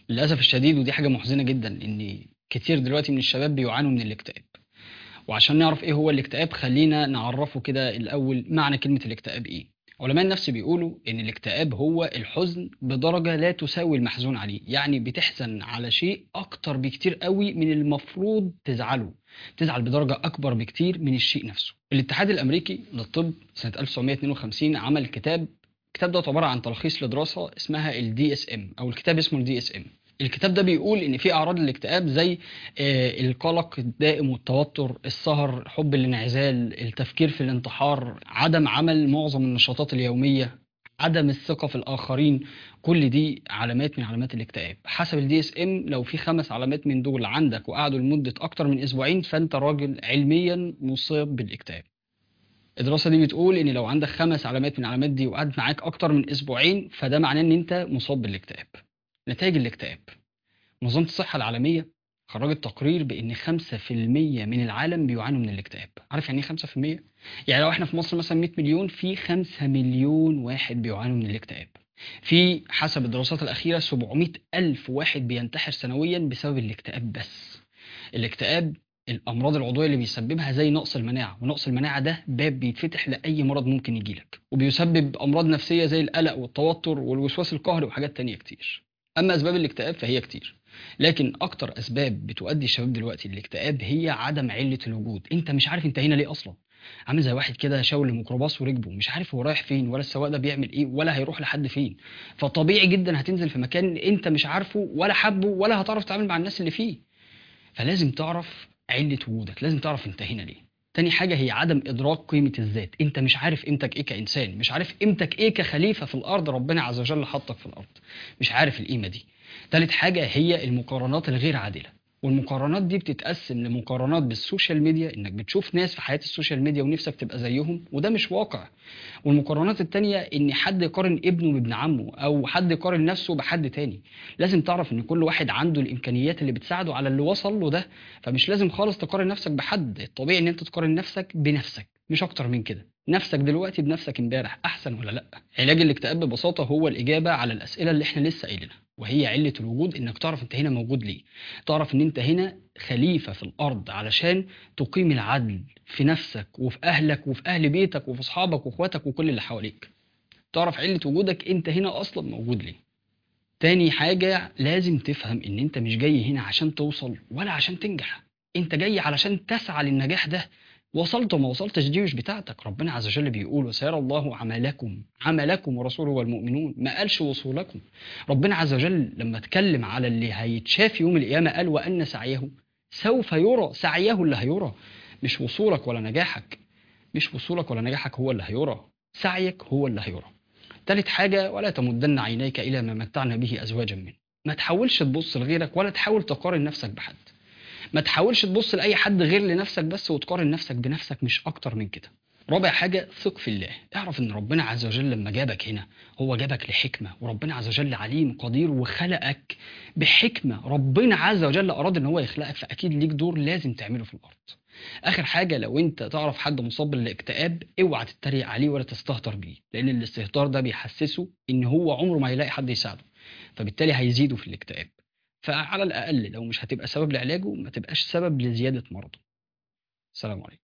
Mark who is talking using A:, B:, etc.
A: للأسف الشديد ودي حاجة محزنة جدًا، إن كتير دلوقتي من الشباب بيعانوا من الاكتئاب. وعشان نعرف إيه هو الاكتئاب خلّينا نعرّفه كده الأول معنى كلمة الاكتئاب إيه. علماء النفس بيقولوا إن الاكتئاب هو الحزن بدرجة لا تساوي المحزون عليه، يعني بتحزن على شيء أكتر بكتير أوي من المفروض تزعله، تزعل بدرجة أكبر بكتير من الشيء نفسه. الاتحاد الأمريكي للطب سنة 1952 عمل كتاب، الكتاب دوّة عبارة عن تلخيص لدراسة اسمها الDSM أو الكتاب اسمه الDSM. الكتاب ده بيقول إن في أعراض الاكتئاب زي آآ القلق الدائم والتوتر، السهر، حب الانعزال، التفكير في الانتحار، عدم عمل معظم النشاطات اليومية، عدم الثقة في الآخرين، كل دي علامات من علامات الاكتئاب. حسب الDSM لو في 5 علامات من دول عندك وقعدوا لمدة أكتر من أسبوعين، فأنت راجل علميًا مُصاب بالاكتئاب. الدراسة دي بتقول إن لو عندك 5 علامات من العلامات دي وقعدت معاك أكتر من أسبوعين، فده معناه إن أنت مُصاب بالاكتئاب. نتايج الاكتئاب، منظمة الصحة العالمية خرّجت تقرير بإن 5% من العالم بيعانوا من الاكتئاب. عارف يعني إيه 5%؟ يعني لو إحنا في مصر مثلًا 100 مليون، في 5.000.000 واحد بيعانوا من الاكتئاب. في حسب الدراسات الأخيرة 700.000 واحد بينتحر سنويًا بسبب الاكتئاب بس. الاكتئاب الأمراض العضوية اللي بيسببها زي نقص المناعة، ونقص المناعة ده باب بيتفتح لأي مرض ممكن ييجي لك، وبيسبب أمراض نفسية زي القلق والتوتر والوسواس القهري وحاجات تانية كتير. أما أسباب الاكتئاب فهي كتير، لكن أكتر أسباب بتؤدي الشباب دلوقتي للاكتئاب هي عدم علة الوجود، أنت مش عارف أنت هنا ليه أصلًا. عامل زي واحد كده شاور لميكروباص وركبه، مش عارف هو رايح فين ولا السواق ده بيعمل إيه ولا هيروح لحد فين. فطبيعي جدًا هتنزل في مكان أنت مش عارفه ولا حابه ولا هتعرف تتعامل مع الناس اللي فيه. فلازم تعرف علة وجودك، لازم تعرف أنت هنا ليه. تاني حاجة هي عدم إدراك قيمة الذات، أنت مش عارف قيمتك إيه كإنسان، مش عارف قيمتك إيه كخليفة في الأرض ربنا عز وجل حطّك في الأرض، مش عارف القيمة دي. تالت حاجة هي المقارنات الغير عادلة، والمقارنات دي بتتقسم لمقارنات بالسوشيال ميديا، إنك بتشوف ناس في حياة السوشيال ميديا ونفسك تبقى زيهم وده مش واقع. والمقارنات التانية إن حد يقارن ابنه بابن عمه أو حد يقارن نفسه بحد تاني. لازم تعرف إن كل واحد عنده الإمكانيات اللي بتساعده على اللي وصل له ده، فمش لازم خالص تقارن نفسك بحد، الطبيعي إن أنت تقارن نفسك بنفسك، مش أكتر من كده. نفسك دلوقتي بنفسك امبارح، أحسن والّا لأ؟ علاج الاكتئاب ببساطة هو الإجابة على الأسئلة اللي إحنا لسه قايلينها، وهي علة الوجود إنك تعرف أنت هنا موجود ليه، تعرف إن أنت هنا خليفة في الأرض علشان تقيم العدل في نفسك وفي أهلك وفي أهل بيتك وفي أصحابك وأخواتك وكل اللي حواليك. تعرف علة وجودك أنت هنا أصلًا موجود ليه. تاني حاجة لازم تفهم إن أنت مش جاي هنا عشان توصل ولا عشان تنجح، أنت جاي علشان تسعى للنجاح ده. وصلت وما وصلتش دي مش بتاعتك، ربنا عز وجل بيقول: "وسيرى الله عملكم، عملكم ورسوله والمؤمنون." ما قالش وصولكم. ربنا عز وجل لما اتكلم على اللي هيتشاف يوم القيامة قال: "وأن سعيه سوف يُرى." سعيه اللي هيُرى، مش وصولك ولا نجاحك، مش وصولك ولا نجاحك هو اللي هيُرى، سعيك هو اللي هيُرى. تالت حاجة: "ولا تمدن عينيك إلى ما متعنا به أزواجًا منهم." ما تحاولش تبُص لغيرك ولا تحاول تقارن نفسك بحد. ما تحاولش تبُص لأي حد غير لنفسك بس وتقارن نفسك بنفسك مش أكتر من كده. رابع حاجة ثق في الله، اعرف إن ربنا عز وجل لما جابك هنا هو جابك لحكمة، وربنا عز وجل عليم قدير وخلقك بحكمة، ربنا عز وجل أراد إن هو يخلقك فأكيد ليك دور لازم تعمله في الأرض. آخر حاجة لو أنت تعرف حد مصاب بالاكتئاب اوعى تتريق عليه ولا تستهتر بيه، لأن الاستهتار ده بيحسسه إن هو عمره ما هيلاقي حد يساعده، فبالتالي هيزيده في الاكتئاب. فعلى الأقل لو مش هتبقى سبب لعلاجه ما تبقاش سبب لزيادة مرضه. السلام عليكم.